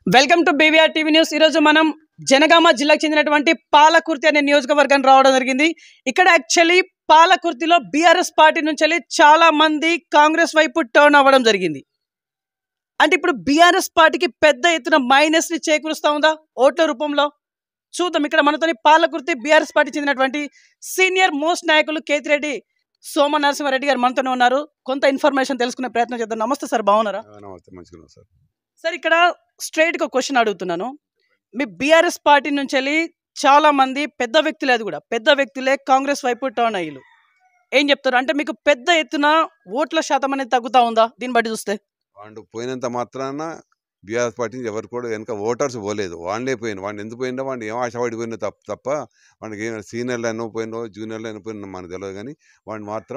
Welcome to BVR TV news ఈరోజు మనం జనగామ జిల్లాకు చెందినటువంటి పాలకుర్తి అనే నియోజకవర్గానికి రావడం జరిగింది ఇక్కడ యాక్చువల్లీ పాలకుర్తిలో బీఆర్ఎస్ పార్టీ నుంచి వెళ్ళి చాలా మంది కాంగ్రెస్ వైపు టర్న్ అవ్వడం జరిగింది అంటే ఇప్పుడు బీఆర్ఎస్ పార్టీకి పెద్ద ఎత్తున మైనస్ ని చేకూరుస్తా ఉందా ఓట్ల రూపంలో చూద్దాం ఇక్కడ మనతోని పాలకుర్తి బీఆర్ఎస్ పార్టీ చెందినటువంటి సీనియర్ మోస్ట్ నాయకులు కేతిరెడ్డి సోమ నరసింహారెడ్డి గారు మనతోనే ఉన్నారు కొంత ఇన్ఫర్మేషన్ తెలుసుకునే ప్రయత్నం చేద్దాం నమస్తే సార్ బాగున్నారా ఆ, నమస్తే మంచిగా ఉన్నాం సార్ సార్ ఇక్కడ స్ట్రైట్ గా క్వశ్చన్ అడుగుతున్నాను మీ బీఆర్ఎస్ పార్టీ నుంచి వెళ్ళి చాలా మంది పెద్ద వ్యక్తులే అది కూడా పెద్ద వ్యక్తులే కాంగ్రెస్ వైపు టర్న్ అయ్యారు ఏం చెప్తారు అంటే మీకు పెద్ద ఎత్తున ఓట్ల శాతం అనేది తగ్గుతా ఉందా దీన్ని బట్టి చూస్తే వాళ్ళు పోయినంత మాత్రాన బీఆర్ఎస్ పార్టీ నుంచి ఎవరు కూడా వెనక ఓటర్స్ పోలేదు వాళ్ళే పోయిన వాడిని ఎందుకు పోయిందో వాడిని ఏం ఆశపడిపోయినా తప్ప తప్ప వాడికి ఏం సీనియర్లు అయినా పోయినో జూనియర్లు అయినా పోయినా మనకు తెలియదు కానీ వాడిని మాత్రం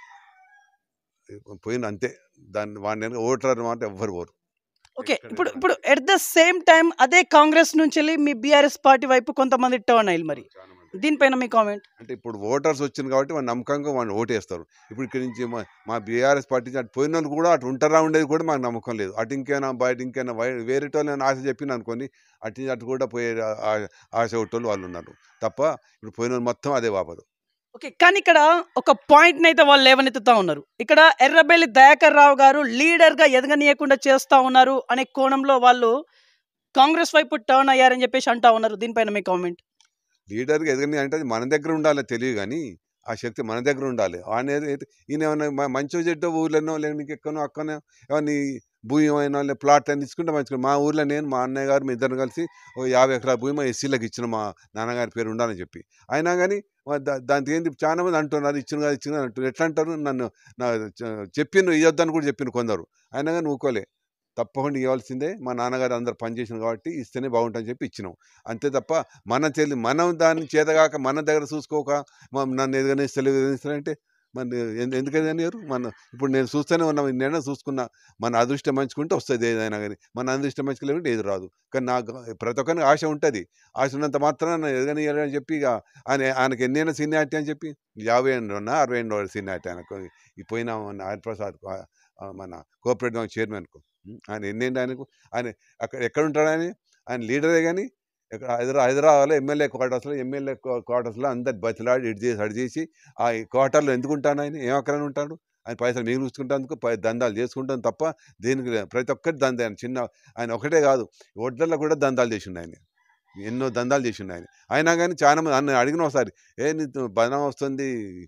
పోయిన అంతే దాన్ని వాడిని వెనక ఓటర్ మాత్రం ఎవ్వరు పోరు ఓకే ఇప్పుడు ఇప్పుడు ఎట్ ద సేమ్ టైం అదే కాంగ్రెస్ నుంచి వెళ్ళి మీ బీఆర్ఎస్ పార్టీ వైపు కొంతమంది టర్న్ అయ్యారు మరి చాలా మంది. దీనిపైన మీ కామెంట్ అంటే ఇప్పుడు ఓటర్స్ వచ్చింది కాబట్టి వాళ్ళు నమ్మకంగా వాళ్ళు ఓటేస్తారు ఇప్పుడు ఇక్కడి నుంచి మా మా బీఆర్ఎస్ పార్టీ నుంచి అటు పోయిన వాళ్ళు కూడా అటు ఉంటారా ఉండేది కూడా మాకు నమ్మకం లేదు అటు ఇంకైనా బయట ఇంకైనా వై- వేరే వాళ్ళని ఆశ చెప్పిన అనుకోని అటు నుంచి అటు కూడా పోయే ఆ- ఆశ కొట్టోళ్ళు వాళ్ళు ఉన్నారు తప్ప ఇప్పుడు పోయిన వాళ్ళు మొత్తం అదే వాపదు ఓకే కానీ ఇక్కడ ఒక పాయింట్ అయితే వాళ్ళు లేవనెత్తుతా ఉన్నారు ఇక్కడ ఎర్రబెల్లి దయాకర్ రావు గారు లీడర్ గా ఎదగనీయకుండా చేస్తా ఉన్నారు అనే కోణంలో వాళ్ళు కాంగ్రెస్ వైపు టర్న్ అయ్యారని చెప్పేసి అంటా ఉన్నారు దీనిపైన మీ కామెంట్ లీడర్గా ఎదగని అంటే అది మన దగ్గర ఉండాలి తెలియదు కానీ ఆ శక్తి మన దగ్గర ఉండాలి ఆయన ఏదైతే ఈయన ఏమైనా మ- మంచో చెడ్డో ఊర్లోనో లేక నీకు ఎక్కనో అక్కనో ఏమన్నా భూమి అయినా లేదా ప్లాట్ అని తీసుకుంటే మంచిగా మా ఊర్లో నేను మా అన్నయ్య గారు మీ ఇద్దరు కలిసి ఓ యాభై ఎకరాల భూమి మా ఎస్సీలకు ఇచ్చిన మా నాన్నగారి పేరు ఉండాలని చెప్పి అయినా కానీ దానికి ఏంటి చాలా మంది అంటున్నారు ఇచ్చిన కాదు ఇచ్చిన కాదు అంటున్నారు ఎట్లా అంటారు నన్ను నా చె- చెప్పిండ్రు ఇవ్వద్దని కూడా చెప్పిండ్రు కొందరు అయినా కానీ ఊకోలే తప్పకుండా ఇవ్వాల్సిందే మా నాన్నగారు అందరు పనిచేసిన కాబట్టి ఇస్తేనే బాగుంటుందని చెప్పి ఇచ్చినాం అంతే తప్ప మన చెల్లి మనం దాన్ని చేతగాక మన దగ్గర చూసుకోక మా- నన్ను ఎదుగని ఇస్తలేదు ఎదుగనిస్తారంటే మన ఎందు- ఎందుకు ఎదగనియరు మన ఇప్పుడు నేను చూస్తూనే ఉన్నాం నేను చూసుకున్నా మన అదృష్టం మంచుకుంటే వస్తుంది ఏదైనా కానీ మన అదృష్టం మంచుకోలేకుంటే ఏది రాదు కానీ నాకు ప్రతి ఒక్కరికి ఆశ ఉంటుంది ఆశ ఉన్నంత మాత్రాన ఎదగనియాలి అని చెప్పి ఇక ఆయన ఆయనకి ఎన్నైనా సీనియారిటీ అని చెప్పి యాభై ఏళ్ళు ఉన్నా అరవై ఏళ్ళు సీనియారిటీ ఆయనకు ఈ పోయిన మన హరిప్రసాద్ ఆ, ఆ, మన కోఆపరేటివ్ బ్యాంక్ చైర్మన్కు ఉం, ఆయన ఎన్నేంటి ఆయనకు ఆయన అక్కడ ఎక్కడ ఉంటాడు ఆయన ఆయన లీడరే కానీ ఇక్కడ హైదరా హైదరాబాద్లో ఎమ్మెల్యే క్వార్టర్స్లో ఎమ్మెల్యే క్వార్టర్స్లో అందరు బతిలాడి ఇటు చేసి అటు చేసి ఆ క్వార్టర్లో ఎందుకు ఉంటాడు ఆయన ఏం అక్కడనే ఉంటాడు ఆయన పైసలు మిగిలి చూసుకుంటేందుకు పై దందాలు చేసుకుంటాను తప్ప దేనికి లే- ప్రతి ఒక్కరి దంద ఆయన చిన్న ఆయన ఒకటే కాదు ఒడ్లలో కూడా దందాలు చేసిండు ఆయన ఎన్నో దందాలు చేసిండు ఆయన అయినా కానీ చాలా మంది అన్న అడిగిన ఒకసారి ఏ నీకు బలం వస్తుంది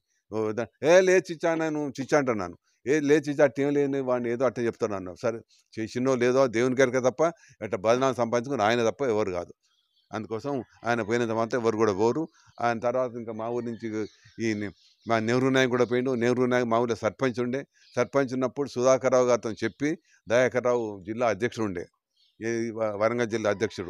ఓ ద- ఏ లే చిచ్చా నేను చిచ్చా అంటున్నాను ఏ లే చిచ్చా అట్టేం లేని వాడిని ఏదో అట్టే చెప్తాను అన్నాడు సరే చేసినో లేదో దేవుని గారికి తప్ప అట్లా బదనాలు సంపాదించుకుని ఆయన తప్ప ఎవరు కాదు అందుకోసం ఆయన పోయినంత మాత్రం ఎవరు కూడా పోరు ఆయన తర్వాత ఇంకా మా ఊరి నుంచి ఈ ని- మా నెహ్రూ నాయక్ కూడా పోయిండు నెహ్రూ నాయక్ మా ఊళ్ళో సర్పంచ్ ఉండే సర్పంచ్ ఉన్నప్పుడు సుధాకర్ రావు గారితో చెప్పి దయాకర్ రావు జిల్లా అధ్యక్షుడు ఉండే ఏ వ- వరంగల్ జిల్లా అధ్యక్షుడు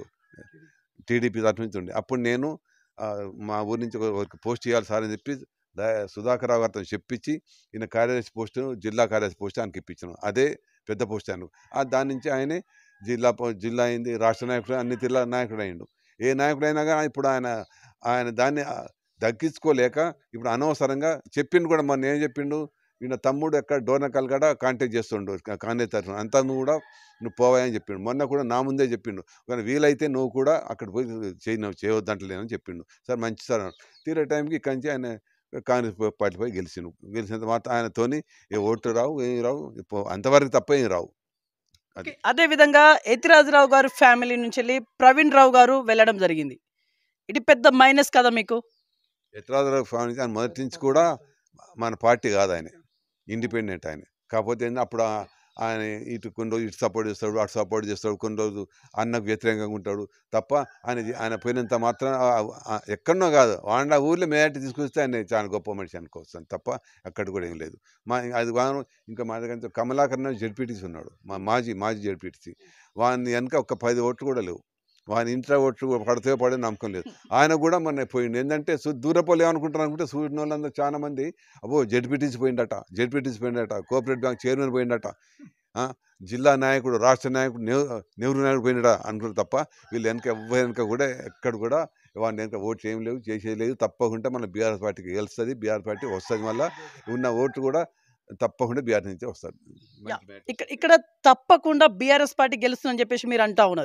టీడీపీ తరఫు నుంచి ఉండే అప్పుడు నేను ఆ, మా ఊరి నుంచి ఒక- ఒకరికి పోస్ట్ ఇవ్వాలి సార్ అని చెప్పి దయా సుధాకర్ రావు గారితో చెప్పించి ఈయన కార్యదర్శి పోస్టు జిల్లా కార్యదర్శి పోస్ట్ ఆయనకి ఇప్పించాను అదే పెద్ద పోస్ట్ ఆయన ఆ దాని నుంచి ఆయనే జిల్లా పో- జిల్లా అయింది రాష్ట్ర నాయకుడు అన్ని జిల్లా నాయకుడు అయిండు ఏ నాయకుడు అయినా కానీ ఇప్పుడు ఆయన ఆయన దాన్ని ఆ, దక్కించుకోలేక ఇప్పుడు అనవసరంగా చెప్పిండు కూడా మొన్న ఏం చెప్పిండు ఈయన తమ్ముడు ఎక్కడ డోర్నకల్ కూడా కాంటాక్ట్ చేస్తుండు కా- కాంగ్రెస్ తరఫున అంతా నువ్వు కూడా నువ్వు పోవాయని చెప్పిండు మొన్న కూడా నా ముందే చెప్పిండు కానీ వీలైతే నువ్వు కూడా అక్కడ పోయి చేయి నువ్వు చేయవద్దంటలేనని చెప్పిండు సార్ మంచి సార్ అన్నాడు. తీరే టైంకి ఇక్కడి నుంచి ఆయన కాంగ్రెస్ పార్టీ పోయి గెలిచిండు గెలిచినంత మాత్రం ఆయనతోని ఏ ఓట్లు రావు ఏం రావు పో- అంతవరకు తప్ప ఏం రావు అది. అదే విధంగా ఎతిరాజరావు గారు ఫ్యామిలీ నుంచి వెళ్ళి ప్రవీణ్ రావు గారు వెళ్ళడం జరిగింది ఇది పెద్ద మైనస్ కదా మీకు ఎత్రాదరావు ఫ్యామిలీ ఆయన మొదటి నుంచి కూడా మన పార్టీ కాదు ఆయన ఇండిపెండెంట్ ఆయన కాకపోతే ఏంది అప్పుడు ఆ- ఆయన ఇటు కొన్ని రోజులు ఇటు సపోర్ట్ చేస్తాడు అటు సపోర్ట్ చేస్తాడు కొన్ని రోజులు అన్నకు వ్యతిరేకంగా ఉంటాడు తప్ప ఆయన జీ- ఆయన పోయినంత మాత్రం ఆ- ఆ- ఎక్కడనో కాదు వాళ్ళ ఊర్లో మేటి తీసుకొస్తే ఆయన చాలా గొప్ప మనిషి అనుకోవచ్చు తప్ప అక్కడ కూడా ఏం లేదు మా అది వాను ఇంకా మా దగ్గర కమలాకర్ జడ్పీటీసీ ఉన్నాడు మా మాజీ మాజీ జడ్పీటీసీ వాని వెనక ఒక పది ఓట్లు కూడా లేవు వాని ఇంట్లో ఓట్లు పడితే పడే నమ్మకం లేదు ఆయన కూడా మొన్న పోయిండు ఏంటంటే సు దూరపోలు ఏమనుకుంటారు అనుకుంటే సూర్యుని వాళ్ళందరూ చాలా మంది అబ్బో జడ్పీటీసీ పోయిండట జడ్పీటీసీ పోయిండట కోఆపరేటివ్ బ్యాంక్ చైర్మన్ పోయిండట ఆ, జిల్లా నాయకుడు రాష్ట్ర నాయకుడు నెహ్రూ నెహ్రూ నాయకుడు పోయినట అనుకుంటారు తప్ప వీళ్ళు వెనక ఎవరి వెనక కూడా ఎక్కడ కూడా వాడిని వెనక ఓట్లు ఏం లేవు చేసేది లేదు తప్పకుండా మన బీఆర్ఎస్ పార్టీకి గెలుస్తుంది బీఆర్ఎస్ పార్టీ వస్తుంది మళ్ళీ ఉన్న ఓట్లు కూడా తప్పకుండా బీఆర్ నుంచి వస్తుంది ఇక్కడ ఇక్కడ తప్పకుండా బీఆర్ఎస్ పార్టీ గెలుస్తుందని చెప్పేసి మీరు అంటా ఉన్నారు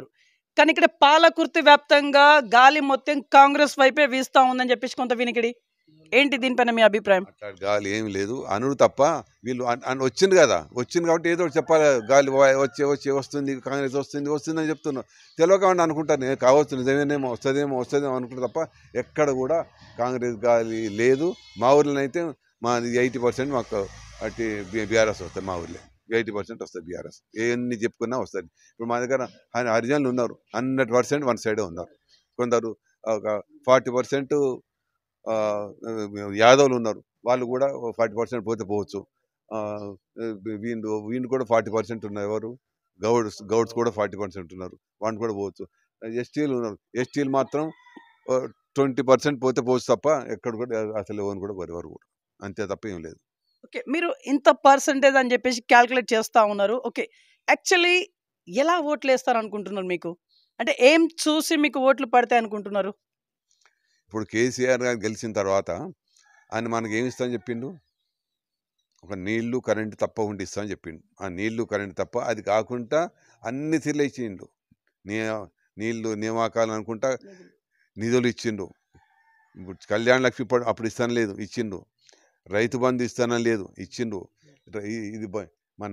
కానీ ఇక్కడ పాలకుర్తి వ్యాప్తంగా గాలి మొత్తం కాంగ్రెస్ వైపే వీస్తా ఉందని చెప్పేసి కొంత వినికిడి ఏంటి దీనిపైన మీ అభిప్రాయం అట్లాంటి గాలి ఏం లేదు అనుడు తప్ప వీళ్ళు అన్- అన్ వచ్చింది కదా వచ్చింది కాబట్టి ఏదో ఒకటి చెప్పాలి గాలి వా- వచ్చే వచ్చే వస్తుంది కాంగ్రెస్ వస్తుంది వస్తుంది అని చెప్తున్నారు తెలియకుండా అనుకుంటాను నేను కావచ్చు నిజమేనేమో వస్తుందేమో వస్తుందేమో అనుకుంటే తప్ప ఎక్కడ కూడా కాంగ్రెస్ గాలి లేదు మా ఊర్లో అయితే మాది ఎయిటీ పర్సెంట్ మాకు అటు బీఆర్ఎస్ వస్తుంది మా ఊర్లో ఎయిటీ పర్సెంట్ వస్తుంది బీఆర్ఎస్ ఎన్ని చెప్పుకున్నా వస్తుంది ఇప్పుడు మా దగ్గర హరి- హరిజనులు ఉన్నారు హండ్రెడ్ పర్సెంట్ వన్ సైడే ఉన్నారు కొందరు ఒక ఫార్టీ పర్సెంట్ యాదవులు ఉన్నారు వాళ్ళు కూడా ఫార్టీ పర్సెంట్ పోతే పోవచ్చు ఆ, వీళ్ళు వీళ్ళు కూడా ఫార్టీ పర్సెంట్ ఉన్నారు ఎవరు గౌడ్స్ గౌడ్స్ కూడా ఫార్టీ పర్సెంట్ ఉన్నారు వాళ్ళు కూడా పోవచ్చు ఎస్టీలు ఉన్నారు ఎస్టీలు మాత్రం ట్వంటీ పర్సెంట్ పోతే పోవచ్చు తప్ప ఎక్కడ కూడా అసలు ఎవరు కూడా ఎవరు కూడా అంతే తప్ప ఏం లేదు ఓకే మీరు ఇంత పర్సంటేజ్ అని చెప్పేసి క్యాల్కులేట్ చేస్తా ఉన్నారు ఓకే యాక్చువల్లీ ఎలా ఓట్లు వేస్తారు అనుకుంటున్నారు మీకు అంటే ఏం చూసి మీకు ఓట్లు పడతాయి అనుకుంటున్నారు ఇప్పుడు కేసీఆర్ గారు గెలిచిన తర్వాత ఆయన మనకి ఏమి ఇస్తామని చెప్పిండు ఒక నీళ్లు కరెంటు తప్పకుండా ఇస్తామని చెప్పిండు ఆ నీళ్లు కరెంటు తప్ప అది కాకుండా అన్ని తీర్లు ఇచ్చిండు నీ నీళ్లు నియామకాలు అనుకుంటా నిధులు ఇచ్చిండు ఇప్పుడు కళ్యాణ లక్ష్మి ప- అప్పుడు ఇస్తాను లేదు ఇచ్చిండు రైతు బంధు ఇస్తానని లేదు ఇచ్చిండు ర- ఈ- ఇది బ- మన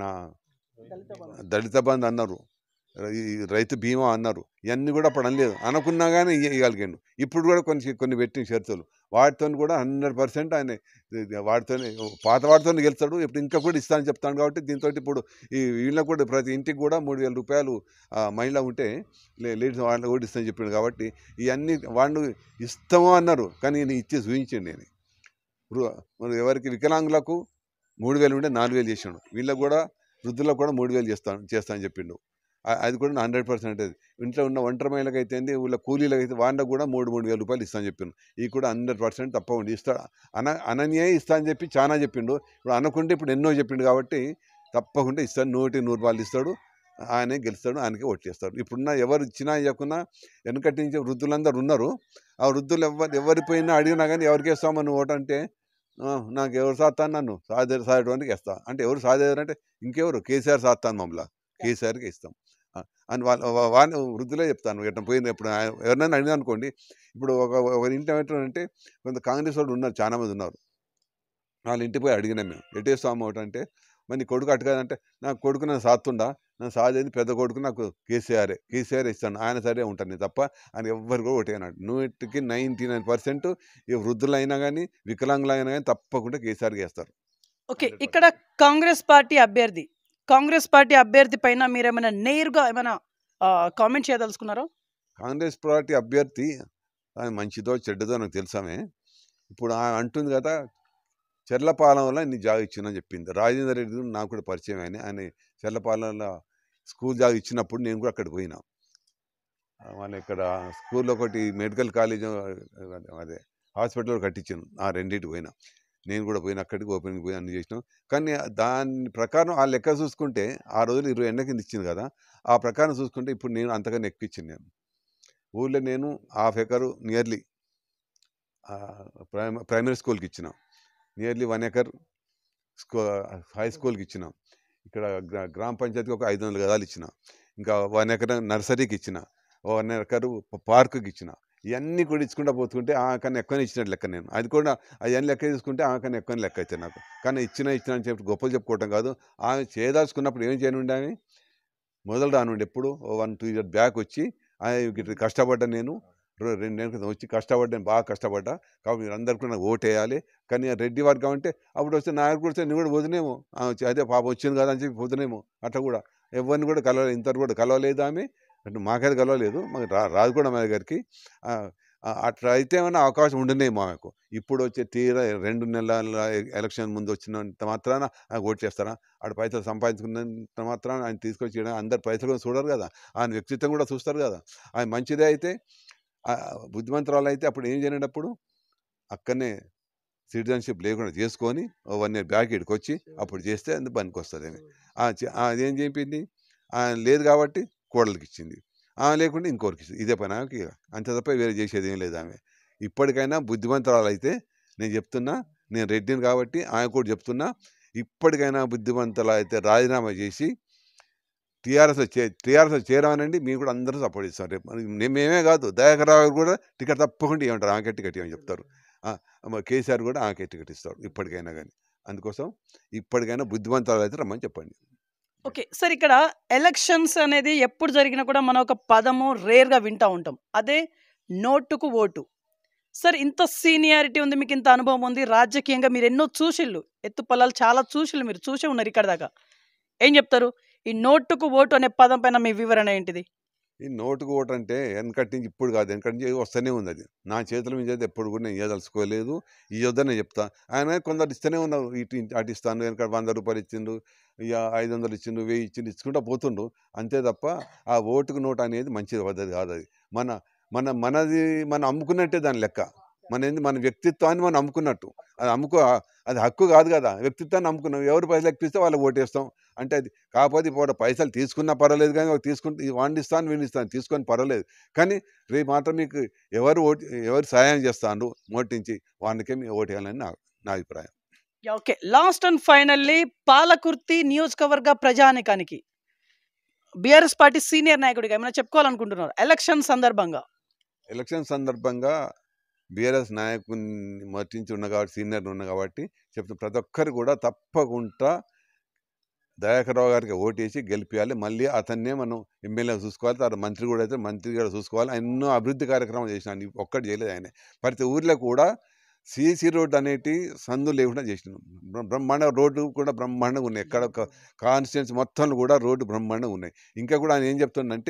దళిత బంధు అన్నారు ఈ రైతు బీమా అన్నారు ఇవన్నీ కూడా అప్పుడు అనలేదు అనుకున్నా కానీ ఇవ్వగలిగాడు ఇప్పుడు కూడా కొన్ని కొన్ని పెట్టిన షరతులు వాటితో కూడా హండ్రెడ్ పర్సెంట్ ఆయన వాటితో పాత వాటితో గెలుస్తాడు ఇప్పుడు ఇంకా కూడా ఇస్తానని చెప్తాను కాబట్టి దీంతో ఇప్పుడు ఈ వీళ్ళకి కూడా ప్రతి ఇంటికి కూడా మూడు వేల రూపాయలు ఆ, మహిళ ఉంటే లే- లేడీస్ వాళ్ళకి కూడా ఇస్తానని చెప్పిండు కాబట్టి ఇవన్నీ వాళ్ళు ఇస్తాము అన్నారు కానీ ఈయన ఇచ్చి చూపించండి నేను ఇప్పుడు మరి ఎవరికి వికలాంగులకు మూడు వేలు ఉంటే నాలుగు వేలు చేసిండు వీళ్ళకి కూడా వృద్ధులకు కూడా మూడు వేలు చేస్తాను చేస్తానని చెప్పిండు ఆ- అది కూడా హండ్రెడ్ పర్సెంట్ అది ఇంట్లో ఉన్న ఒంటరి మహిళకి అయితే ఏంది వీళ్ళ కూలీలకు అయితే వాళ్ళకి కూడా మూడు మూడు వేల రూపాయలు ఇస్తాను చెప్పిండు ఇది కూడా హండ్రెడ్ పర్సెంట్ తప్పకుండా ఇస్తా అన అనన్యే ఇస్తా అని చెప్పి చాలా చెప్పిండు ఇప్పుడు అనుకుంటే ఇప్పుడు ఎన్నో చెప్పిండు కాబట్టి తప్పకుండా ఇస్తాడు నూటి నూరు రూపాయలు ఇస్తాడు ఆయనే గెలుస్తాడు ఆయనకే ఓట్లేస్తాడు ఇప్పుడున్న ఎవరు ఇచ్చినా ఇవ్వకున్నా వెనకటి నుంచి వృద్ధులందరూ ఉన్నారు ఆ వృద్ధులు ఎవరు ఎవరి పోయినా అడిగినా కానీ ఎవరికి వేస్తామని ఓటు అంటే "ఆ, నాకు ఎవరు సాత్తాను నన్ను సాధే సాధడానికి వేస్తా అంటే ఎవరు సాధేదారు అంటే ఇంకెవరు కేసీఆర్ సాత్తాను మమ్మల్ని కేసీఆర్కి ఇస్తాం ఆ, అని వాళ్ళ వా- వాళ్ళ వృద్ధులే చెప్తాను ఎట్లా పోయిన ఇప్పుడు ఆయన ఎవరినైనా అడిగినా అనుకోండి ఇప్పుడు ఒక ఒక ఇంటి ఏమంటారంటే కొంత కాంగ్రెస్ వాళ్ళు ఉన్నారు చాలా మంది ఉన్నారు వాళ్ళ ఇంటికి పోయి అడిగినాం మేము ఎటేస్తాము ఒకటి అంటే మరి నీ కొడుకు అటు కాదంటే నా కొడుకు నన్ను సాత్తుండా నా సాధేది పెద్ద కొడుకు నాకు కేసీఆరే కేసీఆర్ ఇస్తాను ఆయన సరే ఉంటాను నేను తప్ప ఆయన ఎవ్వరు కూడా ఒకటేనాడు నూటికి నైంటీ నైన్ పర్సెంట్ ఈ వృద్ధులైనా కానీ వికలాంగులైనా కానీ తప్పకుండా కేసీఆర్కి వేస్తారు ఓకే ఇక్కడ కాంగ్రెస్ పార్టీ అభ్యర్థి కాంగ్రెస్ పార్టీ అభ్యర్థి పైన మీరు ఏమైనా నేరుగా ఏమైనా కామెంట్ చేయదలుచుకున్నారా కాంగ్రెస్ పార్టీ అభ్యర్థి ఆయన మంచిదో చెడ్డదో నాకు తెలుసామే ఇప్పుడు ఆమె అంటుంది కదా చెర్లపాలెంలో నీ జాగా ఇచ్చిందని చెప్పింది రాజేంద్ర రెడ్డి నాకు కూడా పరిచయం ఆయన ఆయన చెర్లపాలెంలో స్కూల్ జాగా ఇచ్చినప్పుడు నేను కూడా అక్కడికి పోయినా ఆ, మన ఇక్కడ స్కూల్లో ఒకటి మెడికల్ కాలేజ్ అదే హాస్పిటల్ కట్టించాను ఆ రెండింటి పోయినా నేను కూడా పోయిన అక్కడికి ఓపెనింగ్ పోయి అన్ని చేసినాం కానీ దాని ప్రకారం ఆ లెక్క చూసుకుంటే ఆ రోజులు ఇరవై ఎండ కింద ఇచ్చింది కదా ఆ ప్రకారం చూసుకుంటే ఇప్పుడు నేను అంతగానే ఎక్కువ ఇచ్చింది నేను ఊళ్ళో నేను హాఫ్ ఎకరు నియర్లీ ప్రైమ ప్రైమరీ స్కూల్కి ఇచ్చిన నియర్లీ వన్ ఎకర్ స్కూ హై స్కూల్కి ఇచ్చిన ఇక్కడ గ్రా- గ్రామ పంచాయతీకి ఒక ఐదు వందల గదాలు ఇచ్చిన ఇంకా వన్ ఎకర్ నర్సరీకి ఇచ్చిన వన్ ఎకర్ పార్కుకి ఇచ్చిన ఇవన్నీ కూడా ఇచ్చుకుంటా పోతుంటే ఆ కన్నా ఎక్కువనే ఇచ్చినట్టు లెక్క నేను అది కూడా అవన్నీ లెక్క తీసుకుంటే ఆ కన్నా ఎక్కువనే లెక్క అయితే నాకు కానీ ఇచ్చిన ఇచ్చిన అని చెప్పి గొప్పలు చెప్పుకోవటం కాదు ఆమె చేయదాల్చుకున్నప్పుడు ఏం చేయనుండే ఆమె మొదలు రానుండి ఎప్పుడు వన్ టూ ఇయర్ బ్యాక్ వచ్చి ఆయన ఇట్లా కష్టపడ్డా నేను రె- రెండు నెలల క్రితం వచ్చి కష్టపడ్డాను బాగా కష్టపడ్డా కాబట్టి మీరు అందరు కూడా నాకు ఓటు వేయాలి కానీ ఆ రెడ్డి వర్గం అంటే అప్పుడు వస్తే నాకు కూడా వస్తే నేను కూడా పోతునేమో ఆ వచ్చి అదే పాప వచ్చింది కదా అని చెప్పి పోతునేమో అట్లా కూడా ఎవరిని కూడా కలవలేదు ఇంతవరకు కూడా కలవలేదు ఆమె అంటే మాకైతే కలవలేదు మాకు రా రాదు కూడా మా దగ్గరికి ఆ, ఆ, అట్లా అయితే ఏమైనా అవకాశం ఉండనేమో ఆమెకు ఇప్పుడు వచ్చే తీర రెండు నెలల ఎలక్షన్ ముందు వచ్చినంత మాత్రాన నాకు ఓటు చేస్తారా ఆడ పైసలు సంపాదించుకున్నంత మాత్రాన ఆయన తీసుకొచ్చి ఈడ అందరు పైసలు కూడా చూడరు కదా ఆయన వ్యక్తిత్వం కూడా చూస్తారు కదా ఆయన మంచిదే అయితే ఆ, బుద్ధిమంతురాలు అయితే అప్పుడు ఏం చేయనప్పుడు అక్కడనే సిటిజన్షిప్ లేకుండా చేసుకొని ఓ వన్ ఇయర్ బ్యాక్ ఇక్కడికి వచ్చి అప్పుడు చేస్తే అందుకు పనికి వస్తుంది ఆమె ఆ చే- ఆ అదేం చెప్పింది ఆ లేదు కాబట్టి కోడలికి ఇచ్చింది ఆ లేకుంటే ఇంకోరికి ఇచ్చింది ఇదే పని ఆమెకి ఇక. అంతే తప్ప వేరే చేసేది ఏం లేదు ఆమె ఇప్పటికైనా బుద్ధిమంతురాలు అయితే నేను చెప్తున్నా నేను రెడ్డిని కాబట్టి ఆమె కూడా చెప్తున్నా ఇప్పటికైనా బుద్ధిమంతులు అయితే రాజీనామా చేసి టీఆర్ఎస్ చే టీఆర్ఎస్ చేరామనండి మీరు కూడా అందరూ సపోర్ట్ ఇస్తారు రేపు మరి నే- మేమే కాదు దయాకర్ రావు కూడా టికెట్ తప్పకుండా ఇవ్వమంటారు ఆమెకే టికెట్ ఇవ్వని చెప్తారు ఆ, మరి కేసీఆర్ కూడా ఆమెకే టికెట్ ఇస్తాడు ఇప్పటికైనా కానీ అందుకోసం ఇప్పటికైనా బుద్ధిమంతాలు అయితే రమ్మని చెప్పండి ఓకే సార్ ఇక్కడ ఎలక్షన్స్ అనేది ఎప్పుడు జరిగినా కూడా మనం ఒక పదము రేర్గా వింటూ ఉంటాం అదే నోటుకు ఓటు సార్ ఇంత సీనియారిటీ ఉంది మీకు ఇంత అనుభవం ఉంది రాజకీయంగా మీరు ఎన్నో చూసిళ్ళు ఎత్తు పొలాలు చాలా చూసిళ్ళు మీరు చూసే ఉన్నారు ఇక్కడ దాకా ఏం చెప్తారు ఈ నోటుకు ఓటు అనే పదం పైన మీ వివరణ ఏంటిది ఈ నోటుకు ఓటు అంటే వెనకటి నుంచి ఇప్పుడు కాదు వెనకటి నుంచి వస్తూనే ఉంది అది నా చేతుల మీద అయితే ఎప్పుడు కూడా నేను ఇవ్వదలుచుకోలేదు ఈ వద్దని చెప్తా ఆయన కొందరు ఇస్తూనే ఉన్నారు ఇటు ఇటు అటు ఇస్తాను వెనక వంద రూపాయలు ఇచ్చిండు ఇక ఐదు వందలు ఇచ్చిండు వెయ్యి ఇచ్చిండు ఇచ్చుకుంటా పోతుండు అంతే తప్ప ఆ ఓటుకు నోటు అనేది మంచిది పద్ధతి కాదు అది మన మన మనది మనం అమ్ముకున్నట్టే దాని లెక్క మన ఏంది మన వ్యక్తిత్వాన్ని మనం అమ్ముకున్నట్టు అది అమ్ముకో అది హక్కు కాదు కదా వ్యక్తిత్వాన్ని అమ్ముకున్నాం ఎవరు పైసలు ఎక్కిస్తే వాళ్ళకి ఓటేస్తాం అంటే అది కాకపోతే ఇప్పుడు పైసలు తీసుకున్నా పర్వాలేదు కానీ ఒక తీసుకుంటే వాడిని ఇస్తాను వీడిని ఇస్తాను తీసుకొని పర్వాలేదు కానీ రేపు మాత్రం మీకు ఎవరు ఓటు ఎవరు సహాయం చేస్తాను మోటించి వానికే మీ ఓటు వేయాలని నా నా అభిప్రాయం okay last and finally Palakurthi నియోజకవర్గ ప్రజానికానికి బీఆర్ఎస్ పార్టీ సీనియర్ నాయకుడిగా ఏమైనా చెప్పుకోవాలనుకుంటున్నారు ఎలక్షన్ సందర్భంగా ఎలక్షన్ సందర్భంగా బీఆర్ఎస్ నాయకుని మర్చించి ఉన్న కాబట్టి సీనియర్ ఉన్న కాబట్టి చెప్తున్న ప్రతి ఒక్కరు కూడా తప్పకుండా దయాకర్రావు గారికి ఓటేసి గెలిపించాలి మళ్ళీ అతన్నే మనం ఎమ్మెల్యే చూసుకోవాలి తర్వాత మంత్రి కూడా అయితే మంత్రి కూడా చూసుకోవాలి ఆయన ఎన్నో అభివృద్ధి కార్యక్రమాలు చేసిన ఒక్కటి చేయలేదు ఆయన ప్రతి ఊర్లో కూడా సిసి రోడ్డు అనేటి సందు లేకుండా చేసినాం బ్ర- బ్రహ్మాండ రోడ్డు కూడా బ్రహ్మాండంగా ఉన్నాయి ఎక్కడ కాన్స్టిట్యున్సీ మొత్తం కూడా రోడ్డు బ్రహ్మాండంగా ఉన్నాయి ఇంకా కూడా ఆయన ఏం చెప్తుండంటే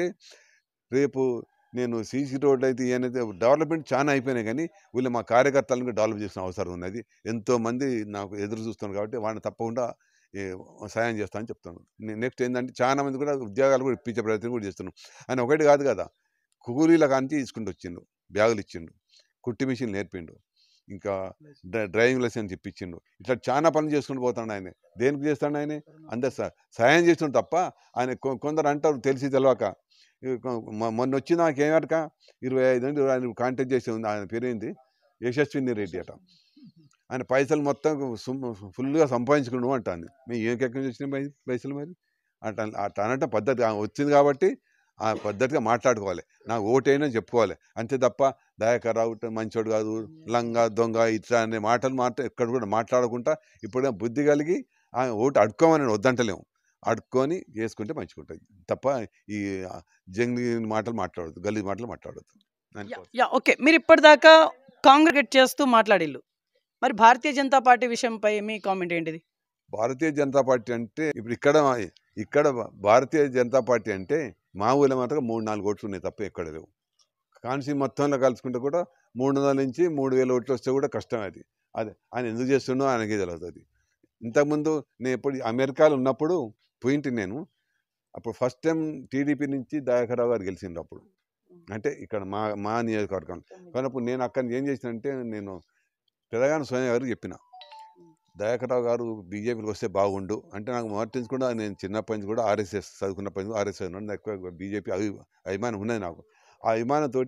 రేపు నేను సీసీ రోడ్ అయితే అనేది డెవలప్మెంట్ చాలా అయిపోయినాయి కానీ వీళ్ళు మా కార్యకర్తలను డెవలప్ చేసిన అవసరం ఉన్నది ఎంతో మంది నాకు ఎదురు చూస్తున్నారు కాబట్టి వాళ్ళని తప్పకుండా ఏ, సాయం చేస్తానని చెప్తాను నెక్స్ట్ ఏంటంటే చాలా మంది కూడా ఉద్యోగాలు కూడా ఇప్పించే ప్రయత్నం కూడా చేస్తున్నాం ఆయన ఒకటి కాదు కదా కూలీల కాంచి తీసుకుంటూ వచ్చిండు బ్యాగులు ఇచ్చిండు కుట్టి మిషన్ నేర్పిండు ఇంకా డ్రై- డ్రైవింగ్ లైసెన్స్ ఇప్పించిండు ఇట్లా చాలా పనులు చేసుకుంటూ పోతాడు ఆయన దేనికి చేస్తాడు ఆయన అందరు స- సాయం చేస్తుండు తప్ప ఆయన కొ- కొందరు అంటారు తెలిసి తెలియక ఇక కొ- మొ- మొన్న వచ్చింది నాకు ఏమనక ఇరవై ఐదు నుండి ఆయన కాంటాక్ట్ చేసి ఉంది ఆయన పేరు ఏంది యశస్విని రెడ్డి అట ఆయన పైసలు మొత్తం సుమ్- ఫుల్గా సంపాదించుకున్నావు అంటాను మేము ఏం ఎక్కడి నుంచి వచ్చినాయి పై- పైసలు మరి అట్లా అట్లా అనటం పద్ధతి ఆ వచ్చింది కాబట్టి ఆ పద్ధతిగా మాట్లాడుకోవాలి నాకు ఓటైనా చెప్పుకోవాలి అంతే తప్ప దయాకర్ రావు మంచోడు కాదు లంగా దొంగ ఇట్లా అనే మాటలు మాట ఎక్కడ కూడా మాట్లాడకుండా ఇప్పుడే బుద్ధి కలిగి ఆ ఓటు అడుక్కోమని వద్దంటలేము అడుక్కొని చేసుకుంటే మంచిగుంటుంది తప్ప ఈ జంగి మాటలు మాట్లాడద్దు గల్లీ మాటలు మాట్లాడద్దు దానికోసం. యా ఓకే మీరు ఇప్పటిదాకా కాంగ్రెగేట్ చేస్తూ మాట్లాడిల్లు మరి భారతీయ జనతా పార్టీ విషయంపై మీ కామెంట్ ఏంటిది భారతీయ జనతా పార్టీ అంటే ఇప్పుడు ఇక్కడ ఇక్కడ భారతీయ జనతా పార్టీ అంటే మా ఊళ్ళో మాత్రం మూడు నాలుగు ఓట్లు ఉన్నాయి తప్ప ఎక్కడ లేవు కాన్సీ మొత్తంలో కలుసుకుంటే కూడా మూడు వందల నుంచి మూడు వేల ఓట్లు వస్తే కూడా కష్టం అది అది ఆయన ఎందుకు చేస్తుండో ఆయనకే తెలియదు అది ఇంతకుముందు నేను ఎప్పుడు అమెరికాలో ఉన్నప్పుడు పోయింటి నేను అప్పుడు ఫస్ట్ టైం టీడీపీ నుంచి దయాకర్రావు గారు గెలిచిండ్రు అప్పుడు అంటే ఇక్కడ మా మా నియోజకవర్గం కానీ అప్పుడు నేను అక్కడ ఏం చేసినంటే నేను తెలంగాణ స్వయం గారికి చెప్పిన దయాకర్రావు గారు బీజేపీకి వస్తే బాగుండు అంటే నాకు మొదటి కూడా నేను చిన్నప్పటి నుంచి కూడా ఆర్ఎస్ఎస్ చదువుకున్నప్పటి నుంచి ఆర్ఎస్ఎస్ ఉన్నాను ఎక్కువ బీజేపీ అభి అభిమానం ఉన్నది నాకు ఆ అభిమానంతో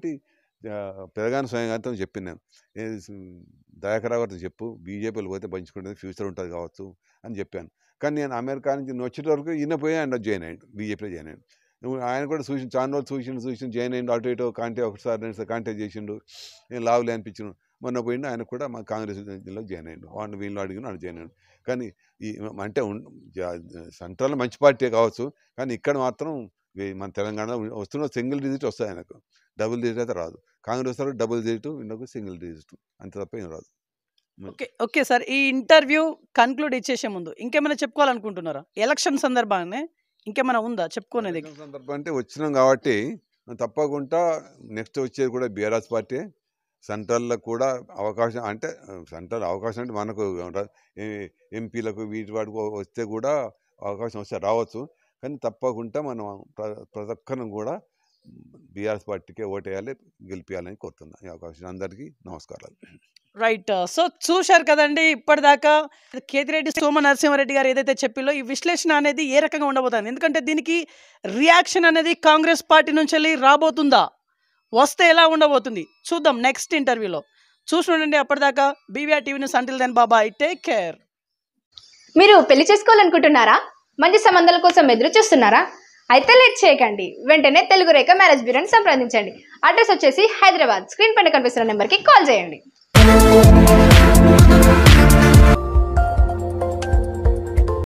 తెలంగాణ స్వయం గారితో చెప్పిన నేను ఏ దయాకర్రావు గారితో చెప్పు బీజేపీలో పోతే పంచుకుంటుంది ఫ్యూచర్ ఉంటుంది కావచ్చు అని చెప్పాను కానీ నేను అమెరికా నుంచి నేను వచ్చేట వరకు ఈయన పోయి ఆయన జాయిన్ అయ్యాడు బీజేపీలో జాయిన్ అయ్యాడు నువ్వు ఆయన కూడా చూసి చాలా రోజులు చూసిండు చూసిండు జాయిన్ అయ్యిండు అటు ఇటు కాంటాక్ట్ ఒకసారి రెండు కాంటాక్ట్ చేసిండు నేను లావులే అనిపించిండు మొన్న పోయిండు ఆయన కూడా మా కాంగ్రెస్ లో జాయిన్ అయ్యిండు వాడిని వీళ్ళు అడిగిన వాడు జాయిన్ అయ్యాడు కానీ ఈ అంటే సెంట్రల్ మంచి పార్టీ కావచ్చు కానీ ఇక్కడ మాత్రం వీ- మన తెలంగాణ వస్తున్న సింగిల్ డిజిట్ వస్తాయి ఆయనకు డబుల్ డిజిట్ అయితే రాదు కాంగ్రెస్ వాళ్ళు డబుల్ డిజిట్ వీళ్ళకు సింగిల్ డిజిట్ అంతే తప్ప ఏం రాదు ఓకే ఓకే సార్ ఈ ఇంటర్వ్యూ కన్క్లూడ్ ఇచ్చేసే ముందు ఇంకేమైనా చెప్పుకోవాలనుకుంటున్నారా ఎలక్షన్ సందర్భాన్ని ఇంకేమైనా ఉందా చెప్పుకునేది ఎలక్షన్ సందర్భం అంటే వచ్చినాం కాబట్టి తప్పకుండా నెక్స్ట్ వచ్చేది కూడా బీఆర్ఎస్ పార్టీ సెంట్రల్లో కూడా అవకాశం అంటే సెంట్రల్ అవకాశం అంటే మనకు ఏమంటారు, ఏ- ఎంపీలకు వీటి వాటికి వస్తే కూడా అవకాశం వస్తే రావచ్చు కానీ తప్పకుండా మనం ప్ర- ప్రతి ఒక్కరిని కూడా బీఆర్ఎస్ పార్టీకే ఓటేయాలి గెలిపించాలని కోరుతున్నాను ఈ అవకాశం అందరికీ నమస్కారాలు రైట్ సో చూశారు కదండి ఇప్పటిదాకా కేతిరెడ్డి సోమ నరసింహారెడ్డి గారు ఏదైతే చెప్పిలో ఈ విశ్లేషణ అనేది ఏ రకంగా ఉండబోతుంది ఎందుకంటే దీనికి రియాక్షన్ అనేది కాంగ్రెస్ పార్టీ నుంచి వెళ్ళి రాబోతుందా వస్తే ఎలా ఉండబోతుంది చూద్దాం నెక్స్ట్ ఇంటర్వ్యూలో చూస్తుండండి అప్పటిదాకా BVR TV news until then బాబాయ్ టేక్ కేర్ మీరు పెళ్లి చేసుకోవాలనుకుంటున్నారా మంచి సంబంధాల కోసం ఎదురు చూస్తున్నారా అయితే లేట్ చేయకండి వెంటనే తెలుగు రేఖ మ్యారేజ్ బ్యూరోని సంప్రదించండి అడ్రస్ వచ్చేసి హైదరాబాద్ స్క్రీన్ పైన కనిపిస్తున్న నెంబర్కి కాల్ చేయండి